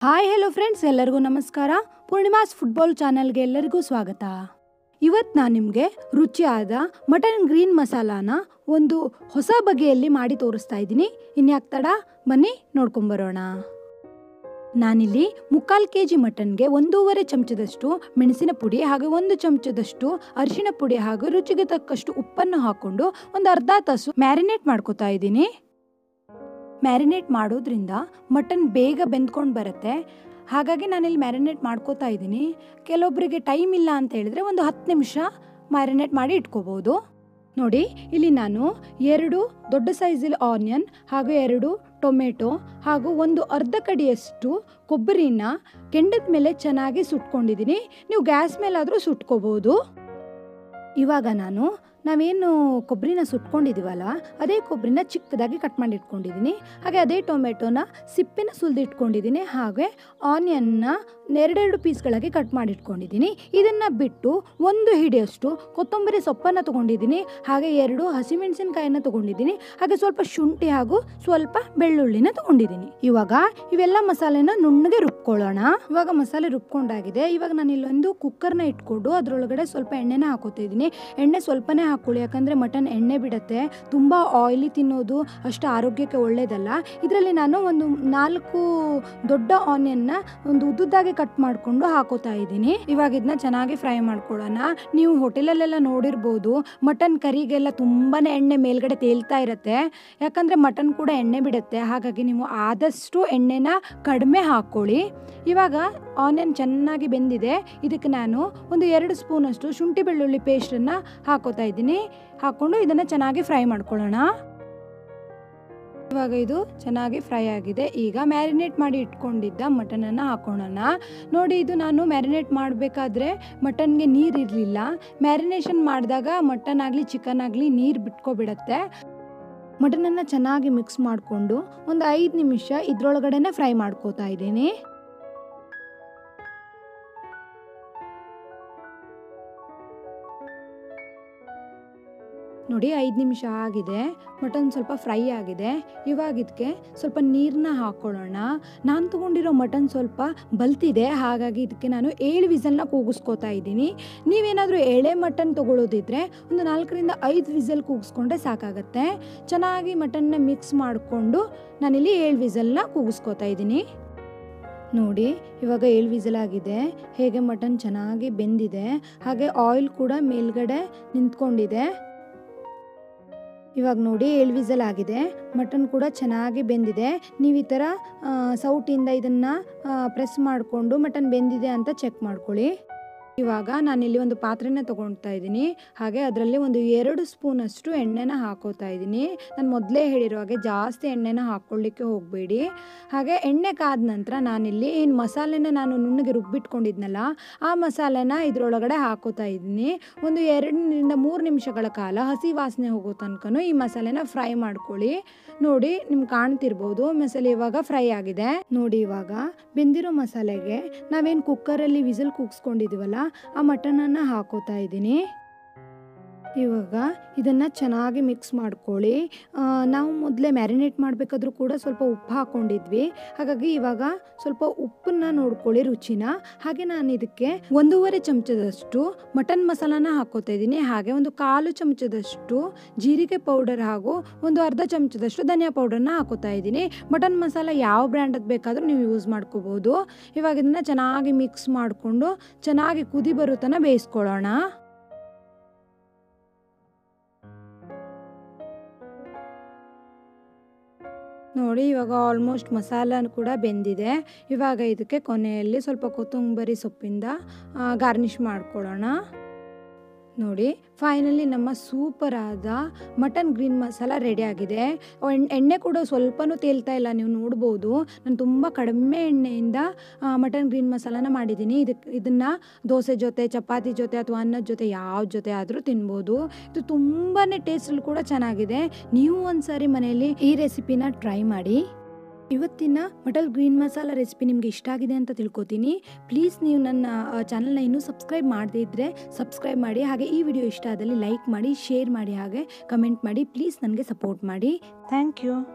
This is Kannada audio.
ಹಾಯ್ ಹೆಲೋ ಫ್ರೆಂಡ್ಸ್ ಎಲ್ಲರಿಗೂ ನಮಸ್ಕಾರ ಪೂರ್ಣಿಮಾಸ್ ಫುಟ್ಬಾಲ್ ಚಾನಲ್ಗೆ ಎಲ್ಲರಿಗೂ ಸ್ವಾಗತ ಇವತ್ತು ನಾನು ನಿಮಗೆ ರುಚಿಯಾದ ಮಟನ್ ಗ್ರೀನ್ ಮಸಾಲಾನ ಒಂದು ಹೊಸ ಬಗೆಯಲ್ಲಿ ಮಾಡಿ ತೋರಿಸ್ತಾ ಇದ್ದೀನಿ ಇನ್ಯಾಕ್ ತಡ ಬನ್ನಿ ನೋಡ್ಕೊಂಬರೋಣ ನಾನಿಲ್ಲಿ ಮುಕ್ಕಾಲು ಕೆ ಜಿ ಮಟನ್ಗೆ ಒಂದೂವರೆ ಚಮಚದಷ್ಟು ಮೆಣಸಿನ ಪುಡಿ ಹಾಗೂ ಒಂದು ಚಮಚದಷ್ಟು ಅರಿಶಿಣ ಪುಡಿ ಹಾಗೂ ರುಚಿಗೆ ತಕ್ಕಷ್ಟು ಉಪ್ಪನ್ನು ಹಾಕೊಂಡು ಒಂದು ಅರ್ಧ ತಾಸು ಮ್ಯಾರಿನೇಟ್ ಮಾಡ್ಕೋತಾ ಇದ್ದೀನಿ ಮ್ಯಾರಿನೇಟ್ ಮಾಡೋದ್ರಿಂದ ಮಟನ್ ಬೇಗ ಬೆಂದ್ಕೊಂಡು ಬರುತ್ತೆ ಹಾಗಾಗಿ ನಾನಿಲ್ಲಿ ಮ್ಯಾರಿನೇಟ್ ಮಾಡ್ಕೋತಾ ಇದ್ದೀನಿ ಕೆಲವೊಬ್ಬರಿಗೆ ಟೈಮ್ ಇಲ್ಲ ಅಂತ ಹೇಳಿದ್ರೆ ಒಂದು ಹತ್ತು ನಿಮಿಷ ಮ್ಯಾರಿನೇಟ್ ಮಾಡಿ ಇಟ್ಕೋಬೋದು ನೋಡಿ ಇಲ್ಲಿ ನಾನು ಎರಡು ದೊಡ್ಡ ಸೈಜಲ್ಲಿ ಆನಿಯನ್ ಹಾಗೂ ಎರಡು ಟೊಮೆಟೊ ಹಾಗೂ ಒಂದು ಅರ್ಧ ಕಡಿಯಷ್ಟು ಕೊಬ್ಬರಿನ ಕೆಂಡದ ಮೇಲೆ ಚೆನ್ನಾಗಿ ಸುಟ್ಕೊಂಡಿದ್ದೀನಿ ನೀವು ಗ್ಯಾಸ್ ಮೇಲಾದರೂ ಸುಟ್ಕೋಬೋದು ಇವಾಗ ನಾನು ನಾವೇನು ಕೊಬ್ಬರಿನ ಸುಟ್ಕೊಂಡಿದ್ದೀವಲ್ಲ ಅದೇ ಕೊಬ್ಬರಿನ ಚಿಕ್ಕದಾಗಿ ಕಟ್ ಮಾಡಿ ಇಟ್ಕೊಂಡಿದ್ದೀನಿ ಹಾಗೆ ಅದೇ ಟೊಮೆಟೊನ ಸಿಪ್ಪಿನ ಸುಲಿದು ಇಟ್ಕೊಂಡಿದ್ದೀನಿ ಹಾಗೆ ಆನಿಯನ್ನ ಎರಡೆರಡು ಪೀಸ್ಗಳಾಗಿ ಕಟ್ ಮಾಡಿ ಇಟ್ಕೊಂಡಿದ್ದೀನಿ ಇದನ್ನು ಬಿಟ್ಟು ಒಂದು ಹಿಡಿಯಷ್ಟು ಕೊತ್ತಂಬರಿ ಸೊಪ್ಪನ್ನು ತೊಗೊಂಡಿದ್ದೀನಿ ಹಾಗೆ ಎರಡು ಹಸಿಮೆಣಸಿನಕಾಯಿನ ತೊಗೊಂಡಿದ್ದೀನಿ ಹಾಗೆ ಸ್ವಲ್ಪ ಶುಂಠಿ ಹಾಗೂ ಸ್ವಲ್ಪ ಬೆಳ್ಳುಳ್ಳಿನ ತೊಗೊಂಡಿದ್ದೀನಿ ಇವಾಗ ಇವೆಲ್ಲ ಮಸಾಲೆನ ನುಣ್ಣಗೆ ರುಬ್ಕೊಳ್ಳೋಣ ಇವಾಗ ಮಸಾಲೆ ರುಬ್ಕೊಂಡಾಗಿದೆ ಇವಾಗ ನಾನು ಇಲ್ಲೊಂದು ಕುಕ್ಕರ್ನ ಇಟ್ಕೊಂಡು ಅದರೊಳಗಡೆ ಸ್ವಲ್ಪ ಎಣ್ಣೆನ ಹಾಕೋತಾ ಇದ್ದೀನಿ ಎಣ್ಣೆ ಸ್ವಲ್ಪನೇ ಹಾಕೊಳ್ಳಿ ಯಾಕಂದರೆ ಮಟನ್ ಎಣ್ಣೆ ಬಿಡುತ್ತೆ ತುಂಬ ಆಯಿಲಿ ತಿನ್ನೋದು ಅಷ್ಟು ಆರೋಗ್ಯಕ್ಕೆ ಒಳ್ಳೆಯದಲ್ಲ ಇದರಲ್ಲಿ ನಾನು ಒಂದು ನಾಲ್ಕು ದೊಡ್ಡ ಆನಿಯನ್ನ ಒಂದು ಉದ್ದುದ್ದಾಗಿ ಕಟ್ ಮಾಡಿಕೊಂಡು ಹಾಕೋತಾ ಇದ್ದೀನಿ ಇವಾಗ ಇದನ್ನ ಚೆನ್ನಾಗಿ ಫ್ರೈ ಮಾಡ್ಕೊಳ್ಳೋಣ ನೀವು ಹೋಟೆಲಲ್ಲೆಲ್ಲ ನೋಡಿರ್ಬೋದು ಮಟನ್ ಕರಿಗೆಲ್ಲ ತುಂಬಾ ಎಣ್ಣೆ ಮೇಲ್ಗಡೆ ತೇಲ್ತಾ ಇರುತ್ತೆ ಯಾಕಂದರೆ ಮಟನ್ ಕೂಡ ಎಣ್ಣೆ ಬಿಡುತ್ತೆ ಹಾಗಾಗಿ ನೀವು ಆದಷ್ಟು ಎಣ್ಣೆನ ಕಡಿಮೆ ಹಾಕ್ಕೊಳ್ಳಿ ಇವಾಗ ಆನಿಯನ್ ಚೆನ್ನಾಗಿ ಬೆಂದಿದೆ ಇದಕ್ಕೆ ನಾನು ಒಂದು ಎರಡು ಸ್ಪೂನಷ್ಟು ಶುಂಠಿ ಬೆಳ್ಳುಳ್ಳಿ ಪೇಸ್ಟನ್ನು ಹಾಕೋತಾ ಇದ್ದೀನಿ ಹಾಕ್ಕೊಂಡು ಇದನ್ನು ಚೆನ್ನಾಗಿ ಫ್ರೈ ಮಾಡ್ಕೊಳ್ಳೋಣ ಇವಾಗ ಇದು ಚೆನ್ನಾಗಿ ಫ್ರೈ ಆಗಿದೆ ಈಗ ಮ್ಯಾರಿನೇಟ್ ಮಾಡಿ ಇಟ್ಕೊಂಡಿದ್ದ ಮಟನನ್ನು ಹಾಕೊಳ್ಳೋಣ ನೋಡಿ ಇದು ನಾನು ಮ್ಯಾರಿನೇಟ್ ಮಾಡಬೇಕಾದ್ರೆ ಮಟನ್ಗೆ ನೀರು ಇರಲಿಲ್ಲ ಮ್ಯಾರಿನೇಷನ್ ಮಾಡಿದಾಗ ಮಟನ್ ಆಗಲಿ ಚಿಕನ್ ಆಗಲಿ ನೀರು ಬಿಟ್ಕೊಬಿಡತ್ತೆ ಮಟನನ್ನು ಚೆನ್ನಾಗಿ ಮಿಕ್ಸ್ ಮಾಡಿಕೊಂಡು ಒಂದು ಐದು ನಿಮಿಷ ಇದ್ರೊಳಗಡೆನೆ ಫ್ರೈ ಮಾಡ್ಕೋತಾ ಇದ್ದೀನಿ ನೋಡಿ ಐದು ನಿಮಿಷ ಆಗಿದೆ ಮಟನ್ ಸ್ವಲ್ಪ ಫ್ರೈ ಆಗಿದೆ ಇವಾಗ ಇದಕ್ಕೆ ಸ್ವಲ್ಪ ನೀರನ್ನ ಹಾಕ್ಕೊಳ್ಳೋಣ ನಾನು ತೊಗೊಂಡಿರೋ ಮಟನ್ ಸ್ವಲ್ಪ ಬಲ್ತಿದೆ ಹಾಗಾಗಿ ಇದಕ್ಕೆ ನಾನು ಏಳು ವಿಸಲ್ನ ಕೂಗಿಸ್ಕೋತಾ ಇದ್ದೀನಿ ನೀವೇನಾದರೂ ಎಳೆ ಮಟನ್ ತೊಗೊಳ್ಳೋದಿದ್ರೆ ಒಂದು ನಾಲ್ಕರಿಂದ ಐದು ವಿಸಲ್ ಕೂಗಿಸ್ಕೊಂಡ್ರೆ ಸಾಕಾಗತ್ತೆ ಚೆನ್ನಾಗಿ ಮಟನ್ನ ಮಿಕ್ಸ್ ಮಾಡಿಕೊಂಡು ನಾನಿಲ್ಲಿ ಏಳು ವಿಸಲ್ನ ಕೂಗಿಸ್ಕೋತಾ ಇದ್ದೀನಿ ನೋಡಿ ಇವಾಗ ಏಳು ವಿಸಲ್ ಆಗಿದೆ ಹೇಗೆ ಮಟನ್ ಚೆನ್ನಾಗಿ ಬೆಂದಿದೆ ಹಾಗೆ ಆಯಿಲ್ ಕೂಡ ಮೇಲ್ಗಡೆ ನಿಂತ್ಕೊಂಡಿದೆ ಇವಾಗ ನೋಡಿ ಏಳು ವಿಸಲ್ ಆಗಿದೆ ಮಟನ್ ಕೂಡ ಚೆನ್ನಾಗಿ ಬೆಂದಿದೆ ನೀವು ಈ ಥರ ಸೌಟಿಂದ ಇದನ್ನು ಪ್ರೆಸ್ ಮಾಡಿಕೊಂಡು ಮಟನ್ ಬೆಂದಿದೆ ಅಂತ ಚೆಕ್ ಮಾಡ್ಕೊಳ್ಳಿ ಇವಾಗ ನಾನಿಲ್ಲಿ ಒಂದು ಪಾತ್ರೆನ ತೊಗೊಳ್ತಾ ಇದ್ದೀನಿ ಹಾಗೆ ಅದರಲ್ಲಿ ಒಂದು ಎರಡು ಸ್ಪೂನಷ್ಟು ಎಣ್ಣೆನ ಹಾಕೋತಾ ಇದ್ದೀನಿ ನಾನು ಮೊದಲೇ ಹೇಳಿರೋ ಹಾಗೆ ಜಾಸ್ತಿ ಎಣ್ಣೆನ ಹಾಕ್ಕೊಳ್ಳಿಕ್ಕೆ ಹೋಗಬೇಡಿ ಹಾಗೆ ಎಣ್ಣೆ ಕಾದ ನಂತರ ನಾನಿಲ್ಲಿ ಏನು ಮಸಾಲೆನ ನಾನು ನುಣ್ಣಗೆ ರುಬ್ಬಿಟ್ಕೊಂಡಿದ್ನಲ್ಲ ಆ ಮಸಾಲೆನ ಇದರೊಳಗಡೆ ಹಾಕೋತಾ ಇದ್ದೀನಿ ಒಂದು ಎರಡರಿಂದ ಮೂರು ನಿಮಿಷಗಳ ಕಾಲ ಹಸಿ ವಾಸನೆ ಹೋಗೋ ತನಕನೂ ಈ ಮಸಾಲೆನ ಫ್ರೈ ಮಾಡ್ಕೊಳ್ಳಿ ನೋಡಿ ನಿಮ್ಗೆ ಕಾಣ್ತಿರ್ಬೋದು ಮಸಾಲೆ ಇವಾಗ ಫ್ರೈ ಆಗಿದೆ ನೋಡಿ ಇವಾಗ ಬೆಂದಿರೋ ಮಸಾಲೆಗೆ ನಾವೇನು ಕುಕ್ಕರಲ್ಲಿ ವಿಸಿಲ್ ಕೂಗ್ಸ್ಕೊಂಡಿದ್ದೀವಲ್ಲ ಆ ಮಟನನ್ನು ಹಾಕೋತಾ ಇದ್ದೀನಿ ಇವಾಗ ಇದನ್ನು ಚೆನ್ನಾಗಿ ಮಿಕ್ಸ್ ಮಾಡ್ಕೊಳ್ಳಿ ನಾವು ಮೊದಲೇ ಮ್ಯಾರಿನೇಟ್ ಮಾಡಬೇಕಾದ್ರೂ ಕೂಡ ಸ್ವಲ್ಪ ಉಪ್ಪು ಹಾಕ್ಕೊಂಡಿದ್ವಿ ಹಾಗಾಗಿ ಇವಾಗ ಸ್ವಲ್ಪ ಉಪ್ಪನ್ನ ನೋಡ್ಕೊಳ್ಳಿ ರುಚಿನ ಹಾಗೆ ನಾನು ಇದಕ್ಕೆ ಒಂದೂವರೆ ಚಮಚದಷ್ಟು ಮಟನ್ ಮಸಾಲಾನ ಹಾಕೋತಾ ಇದ್ದೀನಿ ಹಾಗೆ ಒಂದು ಕಾಲು ಚಮಚದಷ್ಟು ಜೀರಿಗೆ ಪೌಡರ್ ಹಾಗೂ ಒಂದು ಅರ್ಧ ಚಮಚದಷ್ಟು ಧನಿಯಾ ಪೌಡರ್ನ ಹಾಕೋತಾ ಇದ್ದೀನಿ ಮಟನ್ ಮಸಾಲ ಯಾವ ಬ್ರ್ಯಾಂಡದ್ದು ಬೇಕಾದರೂ ನೀವು ಯೂಸ್ ಮಾಡ್ಕೋಬೋದು ಇವಾಗ ಇದನ್ನು ಚೆನ್ನಾಗಿ ಮಿಕ್ಸ್ ಮಾಡಿಕೊಂಡು ಚೆನ್ನಾಗಿ ಕುದಿ ಬರೋ ತನಕ ಬೇಯಿಸ್ಕೊಳ್ಳೋಣ ನೋಡಿ ಇವಾಗ ಆಲ್ಮೋಸ್ಟ್ ಮಸಾಲ ಕೂಡ ಬೆಂದಿದೆ ಇವಾಗ ಇದಕ್ಕೆ ಕೊನೆಯಲ್ಲಿ ಸ್ವಲ್ಪ ಕೊತ್ತಂಬರಿ ಸೊಪ್ಪಿಂದ ಗಾರ್ನಿಷ್ ಮಾಡ್ಕೊಳ್ಳೋಣ ನೋಡಿ ಫೈನಲಿ ನಮ್ಮ ಸೂಪರ್ ಆದ ಮಟನ್ ಗ್ರೀನ್ ಮಸಾಲ ರೆಡಿ ಆಗಿದೆ ಎಣ್ಣೆ ಕೂಡ ಸ್ವಲ್ಪನೂ ತೇಲ್ತಾ ಇಲ್ಲ ನೀವು ನೋಡ್ಬೋದು ನಾನು ತುಂಬ ಕಡಿಮೆ ಎಣ್ಣೆಯಿಂದ ಮಟನ್ ಗ್ರೀನ್ ಮಸಾಲಾನ ಮಾಡಿದ್ದೀನಿ ಇದಕ್ಕೆ ಇದನ್ನು ದೋಸೆ ಜೊತೆ ಚಪಾತಿ ಜೊತೆ ಅಥವಾ ಅನ್ನದ ಜೊತೆ ಯಾವ ಜೊತೆ ಆದರೂ ತಿನ್ಬೋದು ಇದು ತುಂಬಾ ಟೇಸ್ಟಲ್ಲಿ ಕೂಡ ಚೆನ್ನಾಗಿದೆ ನೀವು ಒಂದ್ಸರಿ ಮನೆಯಲ್ಲಿ ಈ ರೆಸಿಪಿನ ಟ್ರೈ ಮಾಡಿ ಇವತ್ತಿನ ಮಟಲ್ ಗ್ರೀನ್ ಮಸಾಲ ರೆಸಿಪಿ ನಿಮಗೆ ಇಷ್ಟ ಆಗಿದೆ ಅಂತ ತಿಳ್ಕೊತೀನಿ ಪ್ಲೀಸ್ ನೀವು ನನ್ನ ಚಾನಲ್ನ ಇನ್ನೂ ಸಬ್ಸ್ಕ್ರೈಬ್ ಮಾಡದೇ ಇದ್ದರೆ ಸಬ್ಸ್ಕ್ರೈಬ್ ಮಾಡಿ ಹಾಗೆ ಈ ವಿಡಿಯೋ ಇಷ್ಟ ಆದಲ್ಲಿ ಲೈಕ್ ಮಾಡಿ ಶೇರ್ ಮಾಡಿ ಹಾಗೆ ಕಮೆಂಟ್ ಮಾಡಿ ಪ್ಲೀಸ್ ನನಗೆ ಸಪೋರ್ಟ್ ಮಾಡಿ ಥ್ಯಾಂಕ್ ಯು